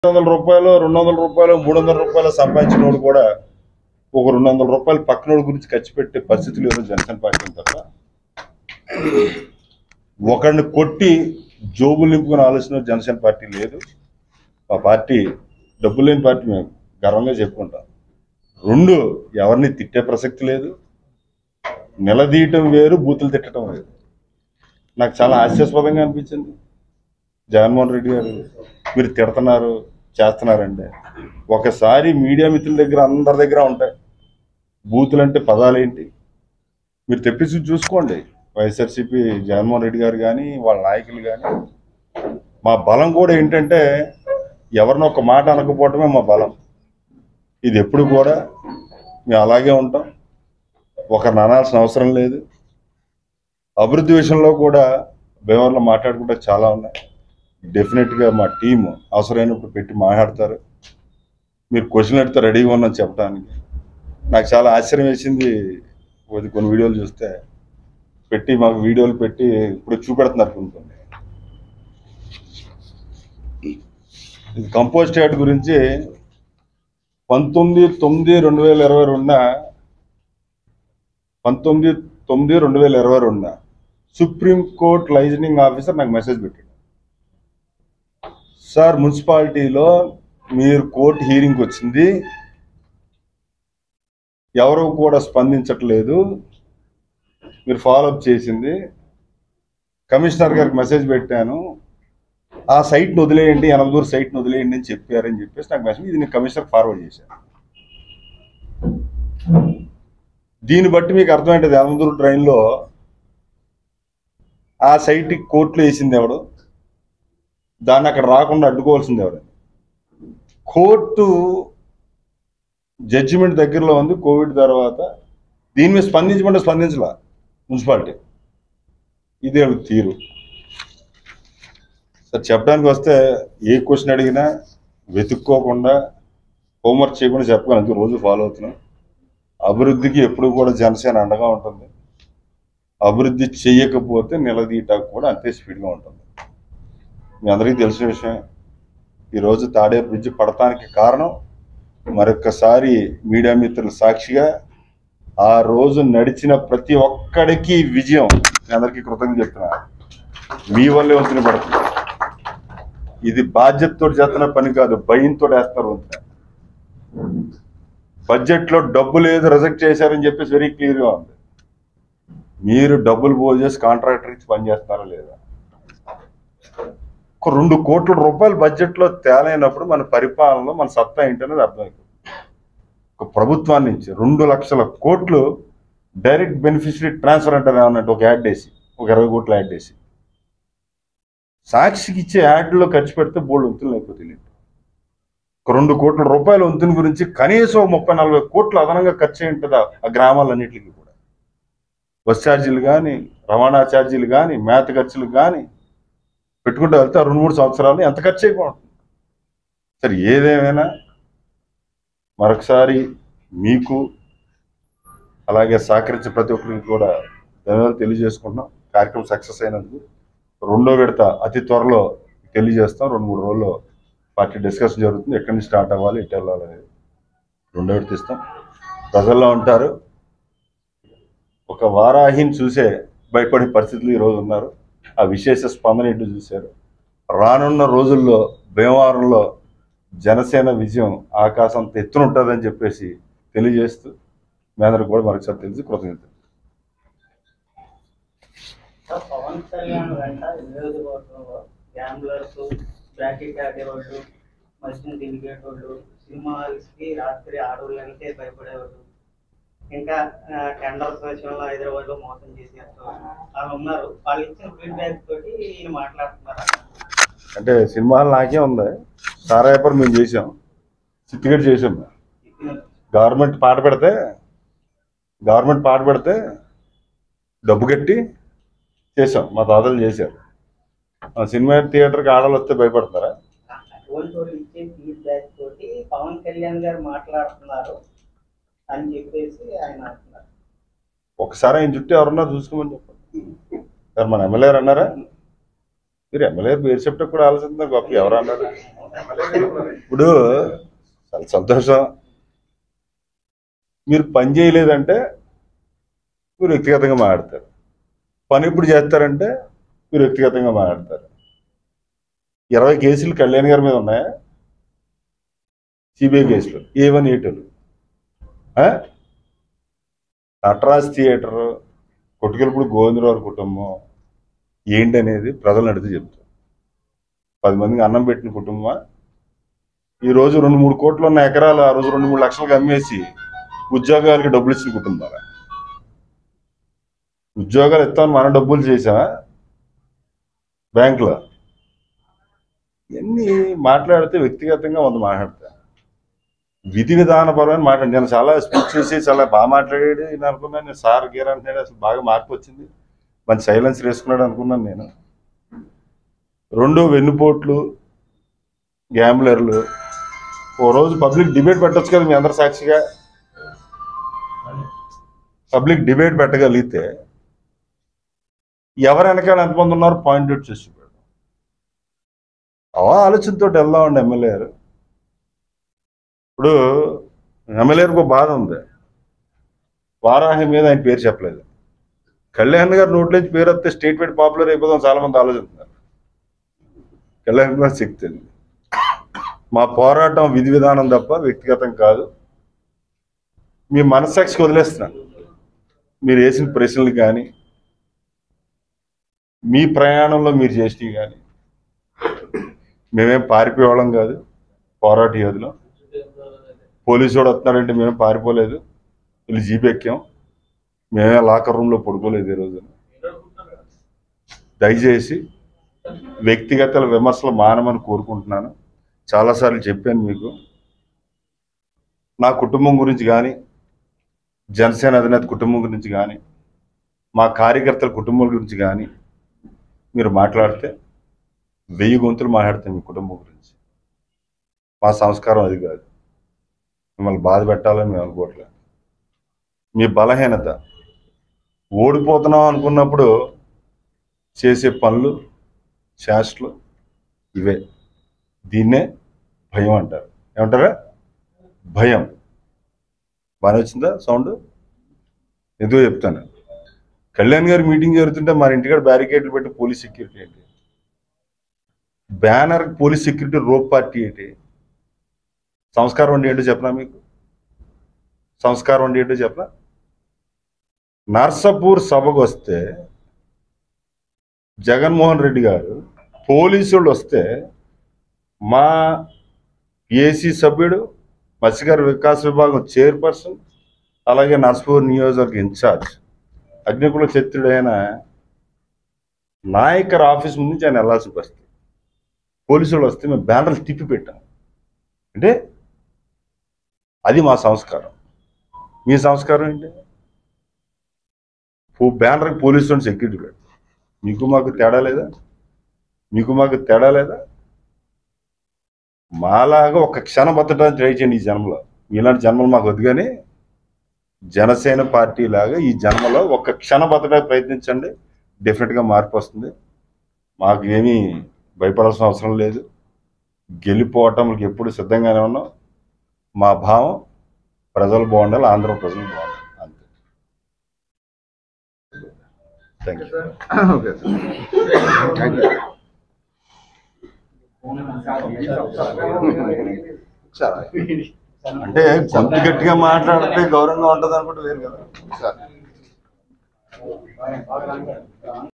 వందల రూపాయలు రెండు వందల రూపాయలు మూడు వందల రూపాయలు సంపాదించినోడు కూడా ఒక రెండు వందల రూపాయలు పక్కనోడి గురించి ఖర్చు పెట్టే పరిస్థితులు ఎవరు జనసేన పార్టీ ఉంది తప్ప ఒకరిని కొట్టి జోబులు నింపుకునే ఆలోచన జనసేన పార్టీ లేదు మా పార్టీ డబ్బు లేని పార్టీ మేము గర్వంగా చెప్పుకుంటాం రెండు ఎవరిని తిట్టే ప్రసక్తి లేదు నిలదీయటం వేరు బూతులు తిట్టడం వేరు నాకు చాలా హాస్యాస్పదంగా అనిపించింది జగన్మోహన్ రెడ్డి గారు మీరు తిడుతున్నారు చేస్తున్నారంటే ఒకసారి మీడియా మిత్రుల దగ్గర అందరి దగ్గర ఉంటాయి బూతులు అంటే పదాలేంటి మీరు తెప్పించి చూసుకోండి వైఎస్ఆర్సీపీ జగన్మోహన్ రెడ్డి గారు కానీ వాళ్ళ నాయకులు కానీ మా బలం కూడా ఏంటంటే ఎవరినో ఒక మాట అనకపోవటమే మా బలం ఇది ఎప్పుడు కూడా మేము అలాగే ఉంటాం ఒకరిని అనాల్సిన అవసరం లేదు అభివృద్ధి విషయంలో కూడా భీమవరంలో మాట్లాడుకుంటే చాలా ఉన్నాయి డెఫినెట్గా మా టీం అవసరమైనప్పుడు పెట్టి మాట్లాడతారు మీరు క్వశ్చన్ అడిగితే రెడీగా ఉన్నాం చెప్పడానికి నాకు చాలా ఆశ్చర్యం వేసింది కొద్ది కొన్ని వీడియోలు చూస్తే పెట్టి మాకు వీడియోలు పెట్టి ఇప్పుడు చూపెడుతున్నారు కొన్ని కొన్ని ఇది కంపోస్ట్ యార్డ్ గురించి పంతొమ్మిది తొమ్మిది రెండు వేల ఇరవై రెండున పంతొమ్మిది తొమ్మిది రెండు వేల ఇరవై రెండున సుప్రీం కోర్ట్ లైజనింగ్ ఆఫీసర్ నాకు మెసేజ్ పెట్టాడు సార్ మున్సిపాలిటీలో మీరు కోర్టు హీరింగ్ వచ్చింది ఎవరు కూడా స్పందించట్లేదు మీరు ఫాలోఅప్ చేసింది కమిషనర్ గారికి మెసేజ్ పెట్టాను ఆ సైట్ని వదిలేయండి ఎనమదూరు సైట్ని వదిలేయండి అని చెప్పారని చెప్పేసి నాకు మెసేజ్ ఇది నేను కమిషనర్ ఫార్వర్డ్ చేశాను దీన్ని బట్టి మీకు అర్థమైంటుంది ఎనమదూరు ట్రైన్లో ఆ సైట్కి కోర్టులో వేసింది ఎవడు దాన్ని అక్కడ రాకుండా అడ్డుకోవాల్సింది ఎవరు కోర్టు జడ్జిమెంట్ దగ్గరలో ఉంది కోవిడ్ తర్వాత దీని మీద స్పందించమంటే స్పందించలా మున్సిపాలిటీ ఇదే తీరు సార్ చెప్పడానికి వస్తే ఏ క్వశ్చన్ అడిగినా వెతుక్కోకుండా హోంవర్క్ చేయకుండా చెప్పగలను అందుకు రోజు ఫాలో అవుతున్నాం అభివృద్ధికి ఎప్పుడు కూడా జనసేన అండగా ఉంటుంది అభివృద్ధి చేయకపోతే నిలదీయటానికి కూడా అంతే స్పీడ్గా ఉంటుంది మీ అందరికీ తెలిసిన విషయం ఈరోజు తాడే బ్రిడ్జ్ పడటానికి కారణం మరొకసారి మీడియా మిత్రుల సాక్షిగా ఆ రోజు నడిచిన ప్రతి ఒక్కడికి విజయం మీ అందరికీ కృతజ్ఞత చెప్తున్నా మీ వల్లే వంతున పడుతుంది ఇది బాధ్యతతో చేస్తున్న పని కాదు భయంతో వేస్తారు వంతున బడ్జెట్ లో డబ్బు లేదు రిజెక్ట్ చేశారని చెప్పేసి వెరీ క్లియర్ గా ఉంది మీరు డబ్బులు పోల్ చేసి కాంట్రాక్టర్ ఇచ్చి పని చేస్తారా లేదా ఒక రెండు కోట్ల రూపాయలు బడ్జెట్ లో తేలైనప్పుడు మన పరిపాలనలో మన సత్తా ఏంటనేది అర్థమైపోతుంది ఒక ప్రభుత్వాన్ని నుంచి రెండు లక్షల కోట్లు డైరెక్ట్ బెనిఫిషరీ ట్రాన్స్ఫర్ అంటారు అన్నట్టు ఒక యాడ్ వేసి ఒక ఇరవై కోట్లు యాడ్ వేసి సాక్షికి ఇచ్చే యాడ్లో ఖర్చు పెడితే బోల్డ్ వంతులు అయిపోతుంది ఒక రెండు కోట్ల రూపాయల వంతుని గురించి కనీసం ఓ ముప్పై నలభై కోట్లు అదనంగా ఖర్చు అయి ఉంటుందా ఆ గ్రామాలన్నింటికి కూడా బస్ ఛార్జీలు కానీ రవాణా ఛార్జీలు కానీ మేత ఖర్చులు కానీ పెట్టుకుంటూ వెళ్తే ఆ రెండు మూడు సంవత్సరాలు ఎంత ఖర్చు అయిపోతుంది సరే ఏదేమైనా మరొకసారి మీకు అలాగే సహకరించే ప్రతి ఒక్కరికి కూడా ధన్యవాదాలు తెలియజేసుకుంటున్నాం కార్యక్రమం సక్సెస్ అయినందుకు రెండో విడత అతి త్వరలో తెలియజేస్తాం రెండు మూడు రోజుల్లో పార్టీ డిస్కషన్ జరుగుతుంది ఎక్కడి నుంచి స్టార్ట్ అవ్వాలి ఎటు వెళ్ళాలి అనేది రెండో విడత ఇస్తాం ప్రజల్లో ఉంటారు ఒక వారాహిని చూసే భయపడే పరిస్థితులు ఈరోజు ఉన్నారు ఆ విశేష స్పందన ఏంటో చూశారు రానున్న రోజుల్లో భీమవరంలో జనసేన విజయం ఆకాశంత ఎత్తున ఉంటుందని చెప్పేసి తెలియజేస్తూ మీ అందరికి కూడా మరొకసారి తెలిసి కృతజ్ఞత సార్ పవన్ కళ్యాణ్ వెంట నియోజకవర్గంలో గ్యాంబ్లర్స్ బ్రాకెట్ ఆడేవాళ్ళు మద్యం తిరిగేటోళ్ళు సినిమా హాల్స్ కి రాత్రి ఆడవాళ్ళంటే భయపడేవాళ్ళు ఇంకా ఆ, టెండర్స్ విషయంలో హైదరాబాద్ లో మోసం చేసేస్తారు వాళ్ళు ఉన్నారు వాళ్ళు ఇచ్చిన ఫీడ్బ్యాక్ తోటి ఈయన మాట్లాడుతున్నారు అంటే సినిమాలు నాకే ఉంది సారాయపర్ మేము చేసాం సిద్దిగడ్ చేసాం గవర్నమెంట్ పాట పెడితే గవర్నమెంట్ పాట పెడితే డబ్బు కట్టి చేసాం మా తాతలు చేశారు ఆ సినిమా థియేటర్కి ఆడలు వస్తే భయపడతారా అటువంటి వాళ్ళు ఇచ్చే ఫీడ్బ్యాక్ తోటి పవన్ కళ్యాణ్ గారు మాట్లాడుతున్నారు అని చెప్పేసి ఆయన అంటున్నారు ఒకసారి ఆయన చుట్టూ ఎవరన్నా చూసుకోమని చెప్పండి సార్ మన ఎమ్మెల్యే అన్నారా మీరు ఎమ్మెల్యే పేరు చెప్తే కూడా ఆలోచిస్తున్నారు గొప్ప ఎవరు అన్నారు ఇప్పుడు చాలా సంతోషం మీరు పని చేయలేదంటే మీరు వ్యక్తిగతంగా మాట్లాడతారు పని ఎప్పుడు చేస్తారంటే మీరు వ్యక్తిగతంగా మాట్లాడతారు ఇరవై కేసులు కళ్యాణ్ గారి మీద ఉన్నాయా సిబిఐ కేసులు ఏ వన్ ఏ టూలు నటరాజ్ థియేటర్ కొట్టుకెళ్ళిప్పుడు గోవిందరావు కుటుంబం ఏంటి అనేది ప్రజలు అడిగితే చెప్తారు పది మందికి అన్నం పెట్టిన కుటుంబం ఈ రోజు రెండు మూడు కోట్లు ఉన్న ఎకరాలు ఆ రోజు రెండు మూడు లక్షలకు అమ్మేసి ఉద్యోగాలకి డబ్బులు ఇచ్చిన కుటుంబాల ఉద్యోగాలు ఇస్తామని మన డబ్బులు చేసామా బ్యాంకులో ఇవన్నీ మాట్లాడితే వ్యక్తిగతంగా వంద మాట్లాడతా విధి విధానపరమైన మాట్లాడి నేను చాలా స్పీచ్ చేసి చాలా బాగా మాట్లాడాడు నేను అనుకున్నాను నేను సార్ గీర్ అంటున్నాడు అసలు బాగా మార్పు వచ్చింది మంచి సైలెన్స్ వేసుకున్నాడు అనుకున్నాను నేను రెండు వెన్నుపోట్లు గ్యాంబ్లర్లు ఓ రోజు పబ్లిక్ డిబేట్ పెట్టొచ్చు కదా మీ అందరి సాక్షిగా పబ్లిక్ డిబేట్ పెట్టగలిగితే ఎవరు వెనకాల ఎంతమంది ఉన్నారు పాయింట్ అవుట్ చేసి చూపాడు ఆ ఆలోచనతో వెళ్దామండి ఎమ్మెల్యే గారు ఇప్పుడు ఎమ్మెల్యే గారికి ఒక బాధ ఉంది వారాహి మీద ఆయన పేరు చెప్పలేదు కళ్యాణ్ గారు నోట్లోంచి పేరు వస్తే స్టేట్ వైడ్ పాపులర్ అయిపోదాం చాలా మంది ఆలోచిస్తున్నారు కళ్యాణ్ గారు శక్తి ఉంది మా పోరాటం విధి విధానం తప్ప వ్యక్తిగతం కాదు మీ మనస్సాక్షికి వదిలేస్తున్నాను మీరు వేసిన ప్రశ్నలు కానీ మీ ప్రయాణంలో మీరు చేసినవి కానీ మేమేం పారిపోయేవాళ్ళం కాదు పోరాట యోధులం పోలీసు వాడు వస్తున్నాడంటే మేమేం పారిపోలేదు వీళ్ళు జీప్ ఎక్కాం మేమే లాకర్ రూమ్లో పడుకోలేదు ఈ రోజున దయచేసి వ్యక్తిగత విమర్శలు మానమని కోరుకుంటున్నాను చాలాసార్లు చెప్పాను మీకు నా కుటుంబం గురించి కానీ జనసేన అధినేత కుటుంబం గురించి కానీ మా కార్యకర్తల కుటుంబం గురించి కానీ మీరు మాట్లాడితే వెయ్యి గొంతులు మాట్లాడతాం మీ కుటుంబం గురించి మా సంస్కారం అది కాదు మిమ్మల్ని బాధ పెట్టాలని మేము అనుకోవట్లేదు మీ బలహీనత ఓడిపోతున్నాం అనుకున్నప్పుడు చేసే పనులు చేష్టలు ఇవే దీన్నే భయం అంటారు ఏమంటారా భయం బాగా వచ్చిందా సౌండ్ ఎందుకో చెప్తాను కళ్యాణ్ గారి మీటింగ్ జరుగుతుంటే మన ఇంటికాడ బ్యారికేడ్లు పెట్టి పోలీస్ సెక్యూరిటీ ఏంటి banner police security rope party ఏంటి సంస్కారం అంటే ఏంటో చెప్పనా మీకు సంస్కారం అంటే ఏంటో చెప్పనా నర్సపూర్ సభకు వస్తే జగన్మోహన్ రెడ్డి గారు పోలీసులు వస్తే మా ఏసీ సభ్యుడు మత్స్యకార వికాస్ విభాగం చైర్పర్సన్ అలాగే నర్సపూర్ నియోజకవర్గ ఇన్ఛార్జ్ అగ్నికుల క్షత్రుడైన నాయకర్ ఆఫీస్ ముందు నుంచి ఆయన వెళ్ళాల్సిన పరిస్థితి పోలీసులు వస్తే మేము బ్యానర్లు తిప్పి పెట్టాం అంటే అది మా సంస్కారం మీ సంస్కారం ఏంటి పో- బ్యానర్కి పోలీసులను సెక్యూరిటీ పెట్టు మీకు మాకు తేడా లేదా మీకు మాకు తేడా లేదా మాలాగా ఒక క్షణం బతకడానికి ట్రై చేయండి ఈ జన్మలో ఇలాంటి జన్మలు మాకు వద్దు కానీ జనసేన పార్టీ లాగా ఈ జన్మలో ఒక క్షణం బతకడానికి ప్రయత్నించండి డెఫినెట్గా మార్పు వస్తుంది మాకు ఏమీ భయపడాల్సిన అవసరం లేదు గెలిపోవటంకి ఎప్పుడు సిద్ధంగానే ఉన్నాం మా భావం ప్రజలు బాగుండాలి ఆంధ్ర ప్రజలు బాగుండాలి అంతే thank you okay sir thank you sir అంటే గొంతు గట్టిగా మాట్లాడితే గౌరవంగా ఉంటుంది అనుకుంటే వేరు కదా సార్